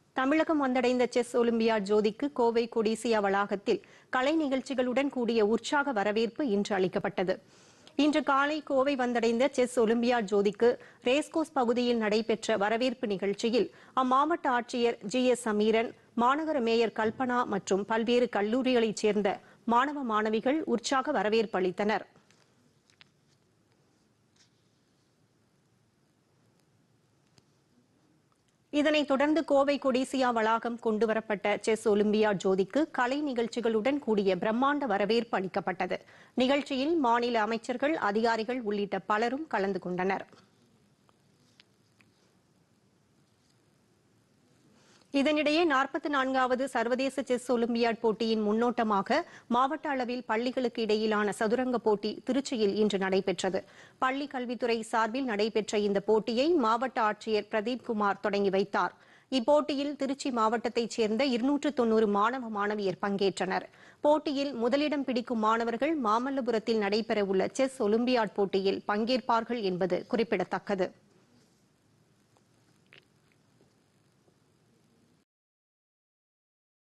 தமிழகம் வந்தடைந்த chess olympiad ஜோதிக்கு கோவை கொடிசியா வளாகத்தில் கலை நிகழ்ச்சிகளுடன் கூடிய உற்சாக வரவேற்பு இன்று அளிக்கப்பட்டது இன்று காலை கோவை வந்தடைந்த செஸ் ஒலிம்பியாட் ஜோதிக்கு ரேஸ்கோஸ் பகுதியில் நடைபெற்ற வரவேற்பு நிகழ்ச்சியில் அம்மாவட்ட ஆட்சியர் ஜி எஸ் சமீரன் மாநகர மேயர் கல்பனா மற்றும் பல்வேறு கல்லூரிகளைச் சேர்ந்த மாணவ மாணவிகள் உற்சாக வரவேற்பு அளித்தனர் இதனைத் தொடர்ந்து கோவை கொடிசியா வளாகம் கொண்டுவரப்பட்ட செஸ் ஒலிம்பியாட் ஜோதிக்கு கலை நிகழ்ச்சிகளுடன் கூடிய பிரம்மாண்ட வரவேற்பு அளிக்கப்பட்டது நிகழ்ச்சியில் மாநில அமைச்சர்கள் அதிகாரிகள் உள்ளிட்ட பலரும் கலந்து கொண்டனர் இதனிடையே நாற்பத்தி நான்காவது சர்வதேச செஸ் ஒலிம்பியாட் போட்டியின் முன்னோட்டமாக மாவட்ட அளவில் பள்ளிகளுக்கு இடையிலான சதுரங்க போட்டி திருச்சியில் இன்று நடைபெற்றது பள்ளி கல்வித்துறை சார்பில் நடைபெற்ற இந்த போட்டியை மாவட்ட ஆட்சியர் பிரதீப் குமார் தொடங்கி வைத்தார் இப்போட்டியில் திருச்சி மாவட்டத்தைச் சேர்ந்த இருநூற்று தொன்னூறு மாணவ மாணவியர் பங்கேற்றனர் போட்டியில் முதலிடம் பிடிக்கும் மாணவர்கள் மாமல்லபுரத்தில் நடைபெறவுள்ள செஸ் ஒலிம்பியாட் போட்டியில் பங்கேற்பார்கள் என்பது குறிப்பிடத்தக்கது